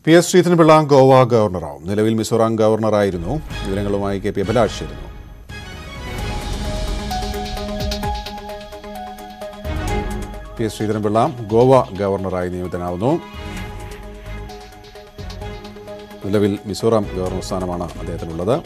P S Sreedharan Pillai Goa ഗവർണറാവും നിലവിൽ മിസോറാം ഗവർണറായിരുന്നു വിവരങ്ങളുമായി കെ പി അഭിലാഷ് ചേരുന്നു പി എസ് ശ്രീധരൻപിള്ള ഗോവ ഗവർണറായി നിയമിതനാവുന്നു നിലവിൽ മിസോറാം ഗവർണർ സ്ഥാനമാണ് അദ്ദേഹത്തിനുള്ളത്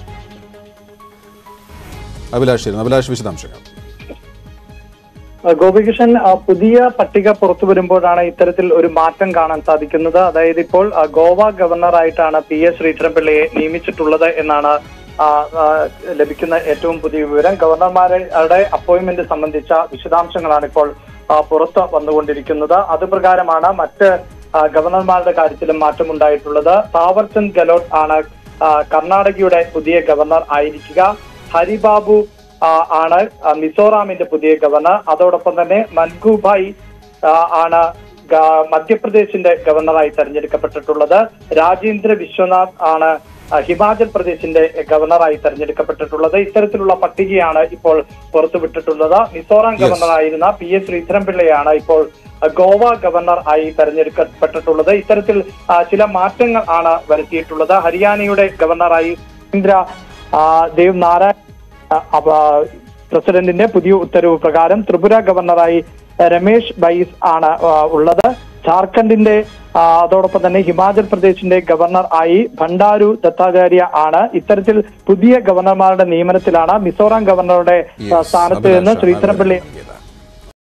അഭിലാഷ് ചേരുന്നു അഭിലാഷ് വിശദാംശങ്ങൾ ഗോപികൃഷ്ണൻ ആ, പുതിയ പട്ടിക പുറത്തു വരുമ്പോഴാണ് ഇത്തരത്തിൽ ഒരു മാറ്റം കാണാൻ സാധിക്കുന്നത് അതായത് ഇപ്പോൾ ആ, ഗോവ ഗവർണറായിട്ടാണ് പി എസ് ശ്രീധരൻപിള്ളയെ നിയമിച്ചിട്ടുള്ളത് എന്നാണ് ആ, ആ, ലഭിക്കുന്ന ഏറ്റവും പുതിയ വിവരം ഗവർണർമാരുടെ അപ്പോയിന്റ്മെന്റ് സംബന്ധിച്ച വിശദാംശങ്ങളാണ് ഇപ്പോൾ ആ, പുറത്ത് വന്നുകൊണ്ടിരിക്കുന്നത് അത് പ്രകാരമാണ് മറ്റ് ആ, ഗവർണർമാരുടെ കാര്യത്തിലും മാറ്റമുണ്ടായിട്ടുള്ളത് താവർചന്ദ് ഗെലോട്ട് ആണ് ആ, കർണാടകയുടെ പുതിയ ഗവർണർ ആയിരിക്കുക ഹരിബാബു ആ, ആണ് ആ, മിസോറാമിന്റെ പുതിയ ഗവർണർ അതോടൊപ്പം തന്നെ മൻഗുഭായ് ആ, ആണ് ഗ- മധ്യപ്രദേശിന്റെ ഗവർണറായി തെരഞ്ഞെടുക്കപ്പെട്ടിട്ടുള്ളത് രാജേന്ദ്ര വിശ്വനാഥ് ആണ് ആ, ഹിമാചൽ പ്രദേശിന്റെ ഗവർണറായി തെരഞ്ഞെടുക്കപ്പെട്ടിട്ടുള്ളത് ഇത്തരത്തിലുള്ള പട്ടികയാണ് ഇപ്പോൾ പുറത്തുവിട്ടിട്ടുള്ളത് മിസോറാം ഗവർണറായിരുന്ന പി എസ് ശ്രീധരൻപിള്ളയാണ് ഇപ്പോൾ ആ, ഗോവ ഗവർണർ ആയി തെരഞ്ഞെടുക്കപ്പെട്ടിട്ടുള്ളത് ഇത്തരത്തിൽ ആ, ചില മാറ്റങ്ങൾ ആണ് വരുത്തിയിട്ടുള്ളത് ഹരിയാനയുടെ ഗവർണറായി ഇന്ദ്ര ആ, ദേവ് നാരായൺ അപ്പ- പ്രസിഡന്റിന്റെ പുതിയ ഉത്തരവ് പ്രകാരം ത്രിപുര ഗവർണറായി രമേശ് ബൈസ് ആണ് ആ, ഉള്ളത് ജാർഖണ്ഡിന്റെ ആ, അതോടൊപ്പം തന്നെ ഹിമാചൽ പ്രദേശിന്റെ ഗവർണർ ആയി ഭണ്ഡാരു ദത്താചാര്യ ആണ് ഇത്തരത്തിൽ പുതിയ ഗവർണർമാരുടെ നിയമനത്തിലാണ് മിസോറാം ഗവർണറുടെ ആ, Yes, സ്ഥാനത്ത് നിന്ന് അഭിലാഷാണ് ശ്രീധരൻപിള്ളി വിവരങ്ങൾ. Yes.